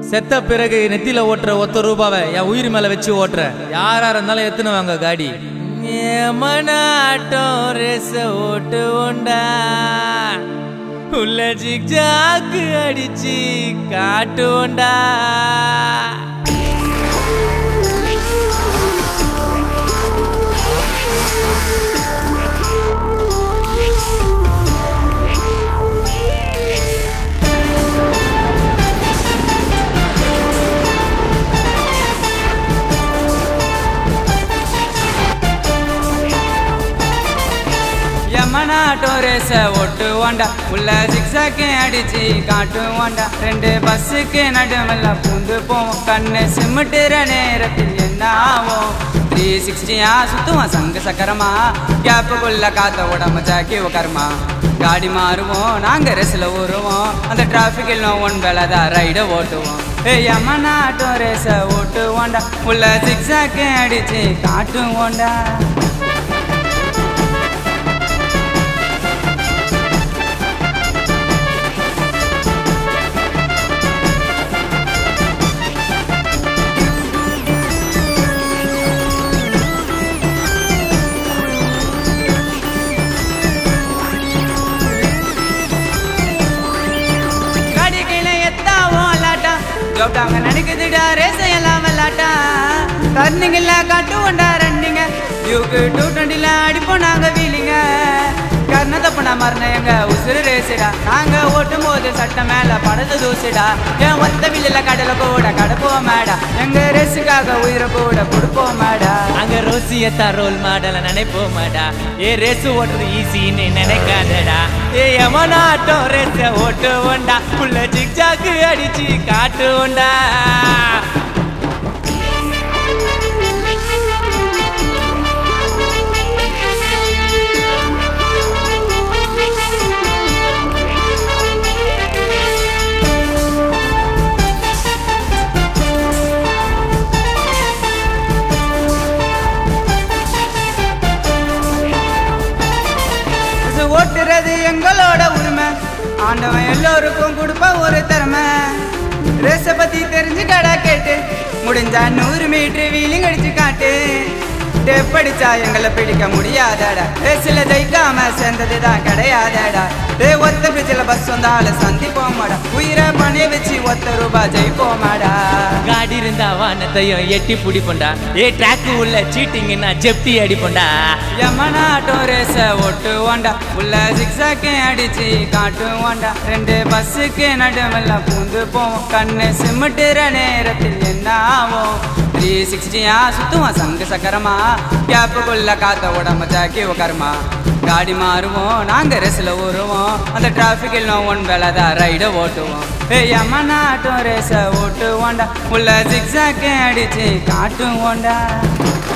செத்த பிறகு நெத்தியில ஓட்டுற ஒத்த ரூபாவை என் உயிர் மேல வச்சு ஓட்டுற யாரா இருந்தாலும் எத்துன்னு வாங்க காடி ஏமனாட்டம் ரேச ஓட்டு உண்டா உள்ள ஜிக்ஜாக்கு அடிச்சு காட்டு உண்டா யமனாட்டோ ரேச ஓட்டு வாண்டா உள்ள ஜிக்ஸாக்கே அடிச்சு காட்டு வாண்டா ரெண்டு பஸ்ஸுக்கு நடுவில் பூந்து போவோம் கண்ணு சிமிட்டுற நேரத்தில் என்ன ஆகும் த்ரீ சிக்ஸ்டியா சுத்துவான் சங்கு சக்கரமா கேப்புக்குள்ள காத்த உடம்பு ஜாக்கி உக்கரமா காடி மாறுவோம் நாங்க ரெஸ்ல ஊறுவோம் அந்த டிராஃபிக்கில் ஒன் வேலை தான் ரைட ஓட்டுவோம் ஏய் யமனாட்டோ ரேச ஓட்டு வாண்டா உள்ள ஜிக்ஸாக்கே அடிச்சு காட்டு வாண்டா காடி கீழே எத்தாவும் அல்லாட்டா ஜோப்டாங்க நடிக்குதுடா ரேச எல்லாம் விளாட்டா டர்னிங்ல காட்டுவோண்டா ரன்னிங்க டியூக்கு டூ டுவெண்ட்டில அடிப்போம் நாங்க வீலிங்க கர்ண தப்புனா மரண எங்க உசுறு ரேசுடா நாங்க ஓட்டும் போது சட்டம் மேல படது தூசுடா என் ஒத்த வில்லில கடல கூட கடப்போம் மேடா எங்க ரேஸுக்காக உயிரை கூட கொடுப்போம் மேடா அங்க ரோசியத்தா ரோல் மாடல நினைப்போமாடா ஏ ரேஸ் ஓட்டுறது ஈஸின்னு நினைக்காதடா ஏ எமனாட்டம் ரேஸ ஓட்டு உண்டா உள்ள ஜிக்ஜாக்கு அடிச்சு காட்டு உண்டா இது ஓட்டுறது எங்களோட உரிமை ஆண்டவன் எல்லோருக்கும் கொடுப்ப ஒரு திறமை ரேஸ பத்தி தெரிஞ்சுக்கடா கேட்டு முடிஞ்சா நூறு மீட்டர் வீலிங் அடிச்சு காட்டு டேப் அடிச்சா எங்களை பிடிக்க முடியாதடா ரேஸ்ல ஜெயிக்காம சேர்ந்ததுதான் கிடையாதடா டே ஒத்த பிரிட்ஜில் பஸ் வந்தாலும் சந்திப்போமாடா உயிரை பணிய வச்சு ஒத்த ரூபாய் ஜெயிப்போமாடா காடி இருந்தா வானத்தையும் எட்டி பிடிப்போண்டா ஏ ட்ராக்கு உள்ள சீட்டிங்கன்னா ஜெப்டி அடிப்போண்டா யமனாட்டோ ரேச ஓட்டு வாண்டா உள்ள ஜிக்ஸாக்கே அடிச்சு காட்டு வாண்டா ரெண்டு பஸ்ஸுக்கு நடுவில் பூந்து போவோம் கண்ணு சிமிட்டுற நேரத்தில் என்ன ஆகும் த்ரீ சிக்ஸ்டியா சுத்துவான் சங்கு சக்கரமா கேப்புக்குள்ள காத்த உடம்ப ஜாக்கி உக்கரமா காடி மாறுவோம் நாங்க ரெஸ்ல ஊறுவோம் அந்த டிராஃபிக்கில் ஒன் வேலை தான் ரைட ஓட்டுவோம் ஏய் யமனாட்டோ ரேச ஓட்டு வாண்டா உள்ள ஜிக்ஸாக்கே அடிச்சு காட்டு வாண்டா